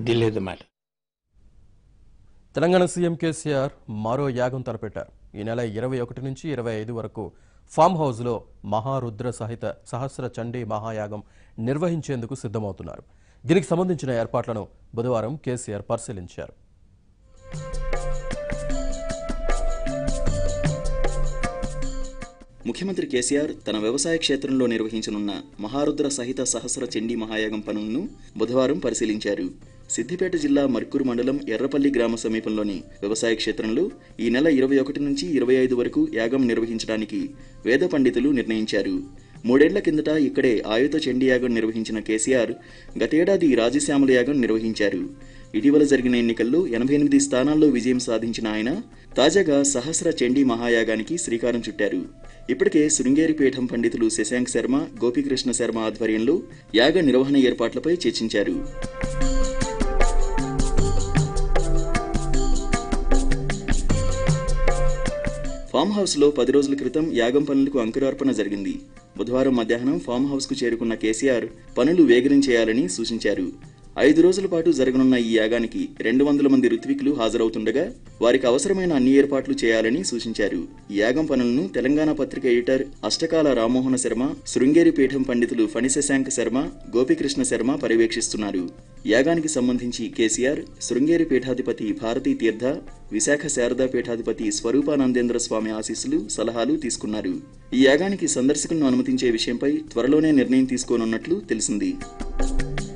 దిల్లేదన్నమాట Telangana CM KCR మరో యాగం తలపెట్టారు ఈ నెల ఇరవై ఒకటి నుంచి ఇరవై ఐదు వరకు ఫామ్ హౌస్లో మహారుద్ర సహిత సహస్ర చండీ మహాయాగం నిర్వహించేందుకు సిద్ధమవుతున్నారు దీనికి సంబంధించిన ఏర్పాట్లను బుధవారం కేసీఆర్ పరిశీలించారు ముఖ్యమంత్రి కేసీఆర్ తన వ్యవసాయ క్షేత్రంలో నిర్వహించనున్న మహారుద్ర సహిత సహస్ర చండీ మహాయాగం పనులను బుధవారం పరిశీలించారు సిద్దిపేట జిల్లా మర్కూరు మండలం ఎర్రపల్లి గ్రామ సమీపంలోని వ్యవసాయ క్షేత్రంలో ఈ నెల ఇరవై ఒకటి నుంచి ఇరవై ఐదు వరకు యాగం నిర్వహించడానికి వేద పండితులు నిర్ణయించారు మూడేళ్ల కిందట ఇక్కడే ఆయుధ చండీ యాగం నిర్వహించిన కేసీఆర్ గతేడాది రాజశ్యామల యాగం నిర్వహించారు ఇటీవల జరిగిన ఎన్నికల్లో ఎనభై ఎనిమిది స్థానాల్లో విజయం సాధించిన ఆయన తాజాగా సహస్ర చండీ మహాయాగానికి శ్రీకారం చుట్టారు ఇప్పటికే శృంగేరి పీఠం పండితులు శశాంక్ శర్మ గోపీకృష్ణ శర్మ ఆధ్వర్యంలో యాగ నిర్వహణ ఏర్పాట్లపై చర్చించారు ఫామ్ హౌస్ లో పది రోజుల క్రితం యాగం పనులకు అంకురార్పణ జరిగింది బుధవారం మధ్యాహ్నం ఫామ్ హౌస్ కు చేరుకున్న కేసీఆర్ పనులు వేగనం చేయాలని సూచించారు ఐదు రోజుల పాటు జరగనున్న ఈ యాగానికి రెండు వందల మంది ఋత్వికులు హాజరవుతుండగా వారికి అవసరమైన అన్ని ఏర్పాట్లు చేయాలని సూచించారు ఈ యాగం పనులను తెలంగాణ పత్రిక ఎడిటర్ అష్టకాల రామ్మోహన శర్మ శృంగేరి పీఠం పండితులు ఫణి శశాంక శర్మ గోపీకృష్ణ శర్మ పర్యవేక్షిస్తున్నారు యాగానికి సంబంధించి కేసీఆర్ శృంగేరి పీఠాధిపతి భారతీ తీర్థ విశాఖ శారదా పీఠాధిపతి స్వరూపానందేంద్ర స్వామి ఆశీస్సులు సలహాలు తీసుకున్నారు ఈ యాగానికి సందర్శకులను అనుమతించే విషయంపై త్వరలోనే నిర్ణయం తీసుకోనున్నట్లు తెలిసింది